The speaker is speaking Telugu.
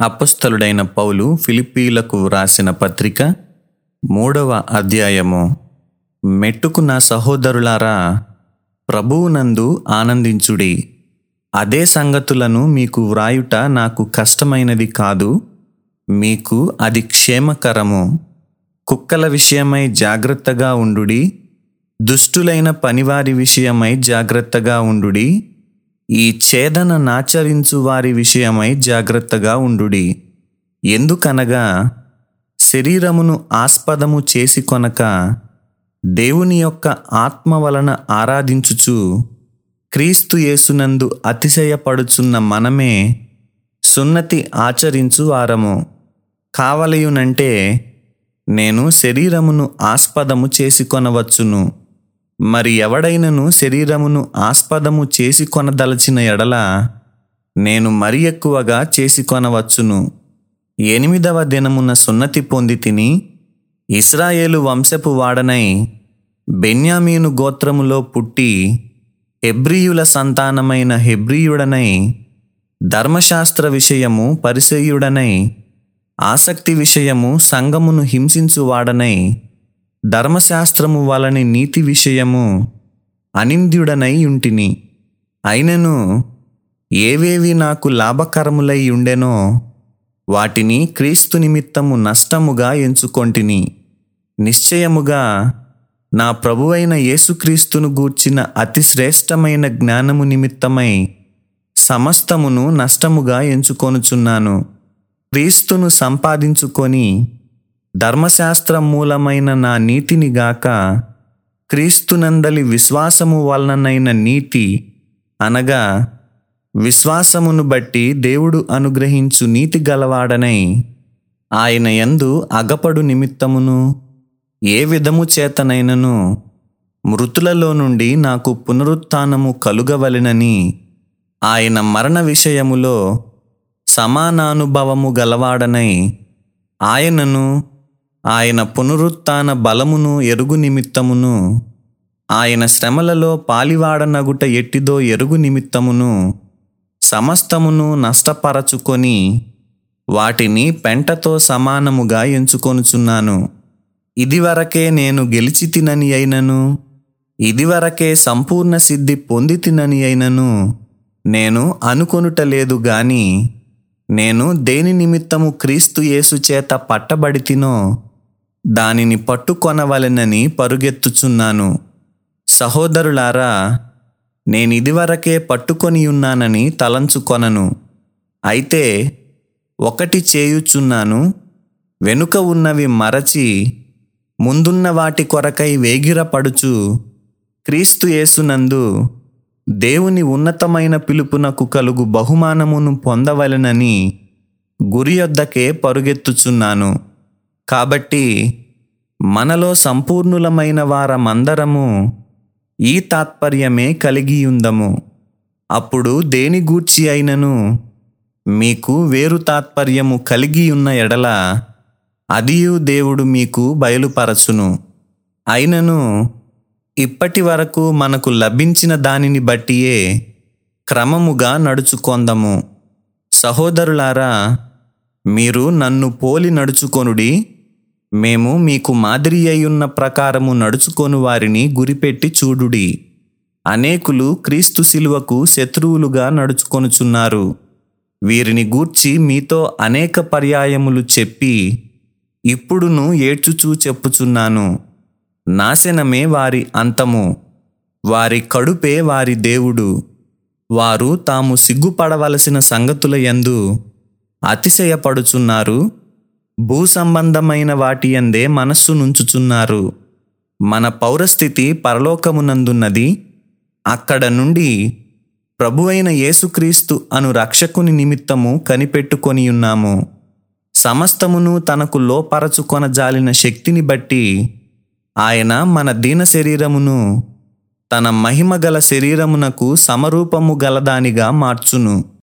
అపస్థలుడైన పౌలు ఫిలిప్పీలకు వ్రాసిన పత్రిక మూడవ అధ్యాయము మెట్టుకు నా సహోదరులారా ప్రభువునందు ఆనందించుడి అదే సంగతులను మీకు వ్రాయుట నాకు కష్టమైనది కాదు మీకు అది క్షేమకరము కుక్కల విషయమై జాగ్రత్తగా ఉండుడి దుష్టులైన పనివారి విషయమై జాగ్రత్తగా ఉండుడి ఈ ఛేదన నాచరించు వారి విషయమై జాగ్రత్తగా ఉండుడి ఎందుకనగా శరీరమును ఆస్పదము చేసి కొనక దేవుని యొక్క ఆత్మ వలన ఆరాధించుచు క్రీస్తు యేసునందు అతిశయపడుచున్న మనమే సున్నతి ఆచరించు వారము కావలయునంటే నేను శరీరమును ఆస్పదము చేసి కొనవచ్చును మరి ఎవడైనను శరీరమును ఆస్పదము చేసి కొనదలచిన ఎడల నేను మరి ఎక్కువగా చేసి కొనవచ్చును ఎనిమిదవ దినమున సున్నతి పొంది తిని ఇస్రాయేలు వంశపు వాడనై బెన్యామీను గోత్రములో పుట్టి హెబ్రీయుల సంతానమైన హెబ్రీయుడనై ధర్మశాస్త్ర విషయము పరిసయుడనై ఆసక్తి విషయము సంగమును హింసించువాడనై ధర్మశాస్త్రము వలని నీతి విషయము అనింద్యుడనై ఉంటిని అయినను ఏవేవి నాకు లాభకరములై ఉండెనో వాటిని క్రీస్తు నిమిత్తము నష్టముగా ఎంచుకొంటిని నిశ్చయముగా నా ప్రభువైన యేసుక్రీస్తును గూర్చిన అతి శ్రేష్టమైన జ్ఞానము నిమిత్తమై సమస్తమును నష్టముగా ఎంచుకొనుచున్నాను క్రీస్తును సంపాదించుకొని ధర్మశాస్త్ర మూలమైన నా నీతిని గాక క్రీస్తునందలి విశ్వాసము వలననైన నీతి అనగా విశ్వాసమును బట్టి దేవుడు అనుగ్రహించు నీతి గలవాడనై ఆయన యందు అగపడు నిమిత్తమును ఏ విధము చేతనైనను మృతులలో నుండి నాకు పునరుత్థానము కలుగవలెనని ఆయన మరణ విషయములో సమానానుభవము గలవాడనై ఆయనను ఆయన పునరుత్థాన బలమును ఎరుగు నిమిత్తమును ఆయన శ్రమలలో పాలివాడనగుట ఎట్టిదో ఎరుగు నిమిత్తమును సమస్తమును నష్టపరచుకొని వాటిని పెంటతో సమానముగా ఎంచుకొనుచున్నాను ఇదివరకే నేను గెలిచి తినని అయినను ఇదివరకే సంపూర్ణ సిద్ధి పొంది తినని అయినను నేను అనుకొనుటలేదు గాని నేను దేని నిమిత్తము క్రీస్తు యేసు చేత పట్టబడి తినో దానిని పట్టుకొనవలెనని పరుగెత్తుచున్నాను సహోదరులారా నేను ఇదివరకే పట్టుకొని ఉన్నానని తలంచుకొనను అయితే ఒకటి చేయుచున్నాను వెనుక ఉన్నవి మరచి ముందున్న వాటి కొరకై వేగిరపడుచు క్రీస్తు యేసునందు దేవుని ఉన్నతమైన పిలుపునకు కలుగు బహుమానమును పొందవలెనని గురి యొద్దకే పరుగెత్తుచున్నాను కాబట్టి మనలో సంపూర్ణులమైన వారమందరము ఈ తాత్పర్యమే కలిగియుందము అప్పుడు దేని గూర్చి అయినను మీకు వేరు తాత్పర్యము కలిగియున్న ఎడల అదియు దేవుడు మీకు బయలుపరచును అయినను ఇప్పటి వరకు మనకు లభించిన దానిని బట్టియే క్రమముగా నడుచుకొందము సహోదరులారా మీరు నన్ను పోలి నడుచుకొనుడి మేము మీకు మాదిరి అయ్యున్న ప్రకారము నడుచుకొని వారిని గురిపెట్టి చూడుడి అనేకులు క్రీస్తు శిలువకు శత్రువులుగా నడుచుకొనుచున్నారు వీరిని గూర్చి మీతో అనేక పర్యాయములు చెప్పి ఇప్పుడును ఏడ్చుచూ చెప్పుచున్నాను నాశనమే వారి అంతము వారి కడుపే వారి దేవుడు వారు తాము సిగ్గుపడవలసిన సంగతుల యందు అతిశయపడుచున్నారు భూ సంబంధమైన వాటి యందే మనస్సు నుంచుచున్నారు మన పౌరస్థితి పరలోకమునందున్నది అక్కడ నుండి ప్రభు అయిన యేసుక్రీస్తు అను రక్షకుని నిమిత్తము కనిపెట్టుకొని ఉన్నాము సమస్తమును తనకు లోపరచుకొన జాలిన శక్తిని బట్టి ఆయన మన దీన శరీరమును తన మహిమ గల శరీరమునకు సమరూపము గలదానిగా మార్చును